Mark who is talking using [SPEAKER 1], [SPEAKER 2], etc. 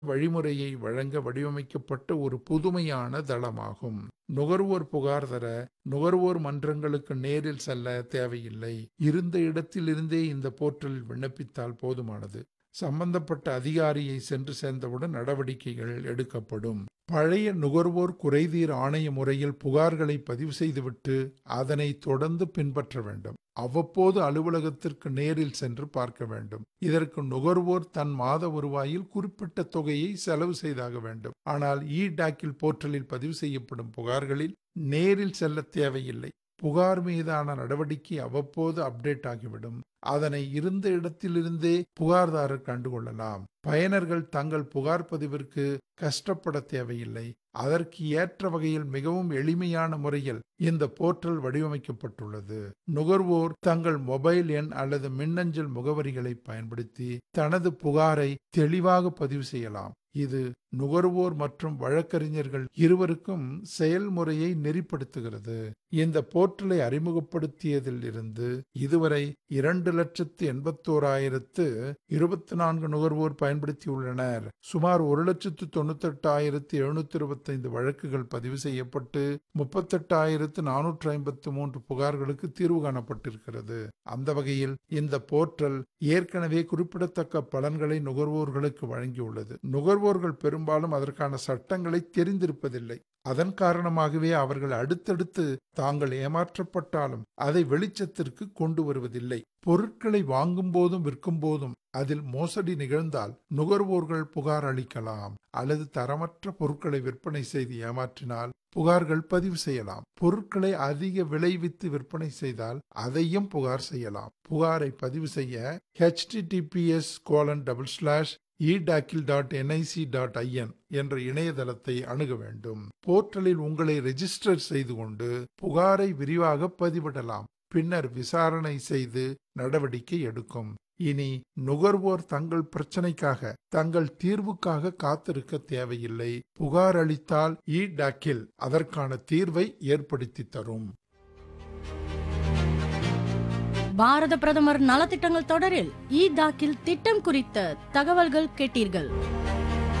[SPEAKER 1] வழிமுறையை வழங்க வடிவமைக்கப்பட்ட ஒரு புதுமையான தளமாகும் நுகர்வோர் புகார் தர நுகர்வோர் மன்றங்களுக்கு நேரில் செல்ல தேவையில்லை இருந்த இடத்திலிருந்தே இந்த போர்ட்டலில் விண்ணப்பித்தால் போதுமானது சம்பந்தப்பட்ட அதிகாரியை சென்று சேர்ந்தவுடன் நடவடிக்கைகள் எடுக்கப்படும் பழைய நுகர்வோர் குறைதீர் ஆணைய முறையில் புகார்களை பதிவு செய்துவிட்டு அதனை தொடர்ந்து பின்பற்ற வேண்டும் அவ்வப்போது அலுவலகத்திற்கு நேரில் சென்று பார்க்க வேண்டும் இதற்கு நுகர்வோர் தன் மாத வருவாயில் குறிப்பிட்ட தொகையை செலவு செய்தாக வேண்டும் ஆனால் இ டாக்கில் போர்ட்டலில் பதிவு செய்யப்படும் புகார்களில் நேரில் செல்ல தேவையில்லை புகார் மீதான நடவடிக்கை அவ்வப்போது அப்டேட் ஆகிவிடும் அதனை இருந்த இடத்திலிருந்தே புகார்தாரர் கண்டுகொள்ளலாம் பயனர்கள் தங்கள் புகார் பதிவிற்கு கஷ்டப்பட தேவையில்லை அதற்கு ஏற்ற வகையில் மிகவும் எளிமையான முறையில் இந்த போர்ட்டல் வடிவமைக்கப்பட்டுள்ளது நுகர்வோர் தங்கள் மொபைல் எண் அல்லது மின்னஞ்சல் முகவரிகளை பயன்படுத்தி தனது புகாரை தெளிவாக பதிவு செய்யலாம் இது நுகர்வோர் மற்றும் வழக்கறிஞர்கள் இருவருக்கும் செயல்முறையை நெறிப்படுத்துகிறது இந்த போர்ட்டலை அறிமுகப்படுத்தியதில் இருந்து இதுவரை இரண்டு லட்சத்து எண்பத்தோராயிரத்து இருபத்தி நான்கு நுகர்வோர் பயன்படுத்தியுள்ளனர் சுமார் ஒரு லட்சத்து தொண்ணூத்தெட்டாயிரத்து எழுநூத்தி இருபத்தைந்து வழக்குகள் பதிவு செய்யப்பட்டு முப்பத்தெட்டாயிரத்து நானூற்று ஐம்பத்து மூன்று புகார்களுக்கு தீர்வு காணப்பட்டிருக்கிறது அந்த வகையில் இந்த போர்ட்டல் ஏற்கனவே குறிப்பிடத்தக்க பலன்களை நுகர்வோர்களுக்கு வழங்கியுள்ளது நுகர்வோர்கள் பெரும்பாலும் அதற்கான சட்டங்களை தெரிந்திருப்பதில்லை அதன் காரணமாகவே அவர்கள் அடுத்தடுத்து தாங்கள் ஏமாற்றப்பட்டாலும் அதை வெளிச்சத்திற்கு கொண்டு வருவதில்லை பொருட்களை வாங்கும் போதும் விற்கும் போதும் அதில் மோசடி நிகழ்ந்தால் நுகர்வோர்கள் புகார் அளிக்கலாம் அல்லது தரமற்ற பொருட்களை விற்பனை செய்து ஏமாற்றினால் புகார்கள் பதிவு செய்யலாம் பொருட்களை அதிக விளைவித்து விற்பனை செய்தால் அதையும் புகார் செய்யலாம் புகாரை பதிவு செய்ய ஹெச்டிடிபிஎஸ் கோலன் டபுள் ஸ்லாஷ் இடாக்கில் டாட் என்ஐசி டாட் ஐஎன் என்ற இணையதளத்தை அணுக வேண்டும் போர்ட்டலில் உங்களை ரெஜிஸ்டர் செய்து கொண்டு புகாரை விரிவாக பதிவிடலாம் பின்னர் விசாரணை செய்து நடவடிக்கை எடுக்கும் இனி நுகர்வோர் தங்கள் பிரச்சனைக்காக தங்கள் தீர்வுக்காக காத்திருக்க தேவையில்லை புகார் அளித்தால் இ டாக்கில் அதற்கான தீர்வை ஏற்படுத்தி தரும்
[SPEAKER 2] பாரத பிரதமர் நலத்திட்டங்கள் தொடரில் இ தாக்கில் திட்டம் குறித்த தகவல்கள் கேட்டீர்கள்